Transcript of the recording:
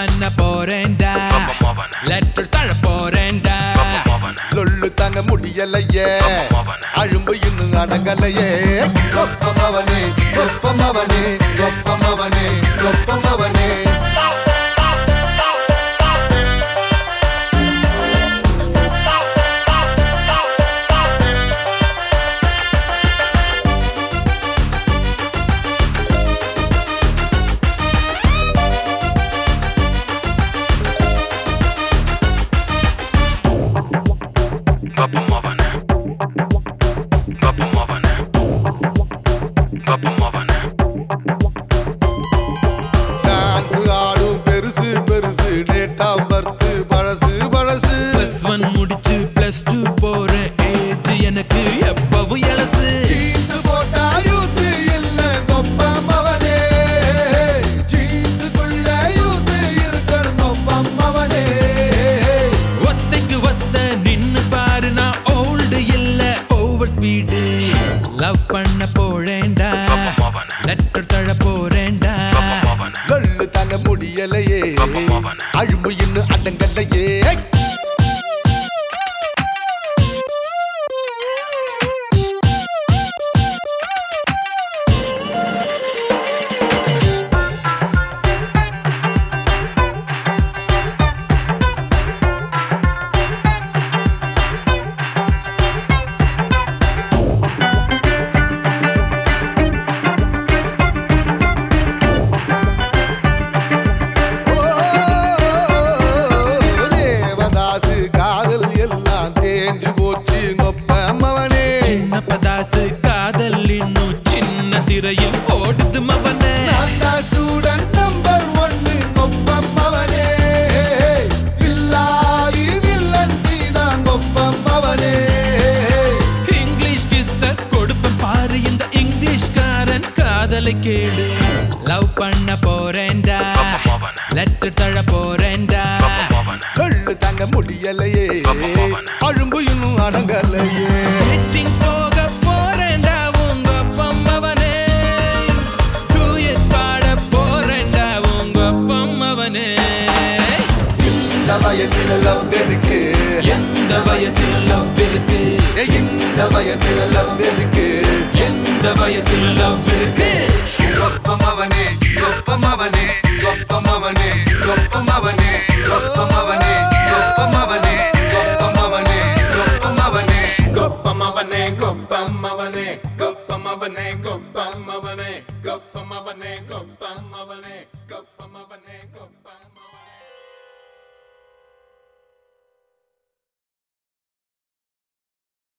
பண்ண போறேன்டா லெட்டர் தர போறேன்டா லொல்லு தாங்க முடியலையே அழும்பு இன்னும் அடங்கலையே கொப்பமவனே கொப்பமவனே கொப்பமவனே கொப்பமவனே டான்ஸ் ஆடும் பெருசு பெருசு டேட் ஆஃப் பர்த் பழசு பழசு பிளஸ் ஒன் முடிச்சு பிளஸ் டூ போறேன் ஏஜ் எனக்கு எப்பவும் எலசு ஜீன்ஸ் போட்டா யூத் இல்ல கொப்பமவனே ஜீன்ஸுக்குள்ள யூத் இருக்கணும் கொப்பமவனே ஒத்தைக்கு ஒத்த நின்னு பாரு நான் ஓல்டு இல்ல ஓவர் ஸ்பீடு லவ் பண்ண போறேன்டா லெட்டர் தர போறேன்டா லொல்லு தாங்க முடியலையே அழும்பு இன்னும் அடங்கலையே ஓ, தேவதாசு காதல் எல்லாம் தேஞ்சு போச்சு கொப்பமவனே சின்ன பதாசு காதல் இன்னும் சின்ன திரையில் ஓடுது மவனே நான் தான் student number one கொப்பமவனே. இல்லாதி வில்லன் நீதான் கொப்பமவனே. இங்கிலீஷ் கிஸ்ஸ கொடுப்பேன் பாரு இந்த இங்கிலீஷ்காரன் காதலை கேளு லவ் பண்ண போறேன்டா லெட்டர் தர போறேன்டா லொள்ளு தாங்க முடியலையே அழும்பு இன்னும் அடங்கலையே மீட்டிங் போக போறேன்டா உங்க பொம்மவனே டூயட் பாட போறேன்டா உங்க பொம்மவனே இந்த வயசுல லவ் எதுக்கு எந்த வயசில் லவ் இருக்கு ஏய், இந்த வயசுல லவ் எதுக்கு எந்த வயசில் லவ் இருக்கு கொப்பமவனே கொப்பமவனே கொப்பமவனே கொப்பமவனே கொப்பமவனே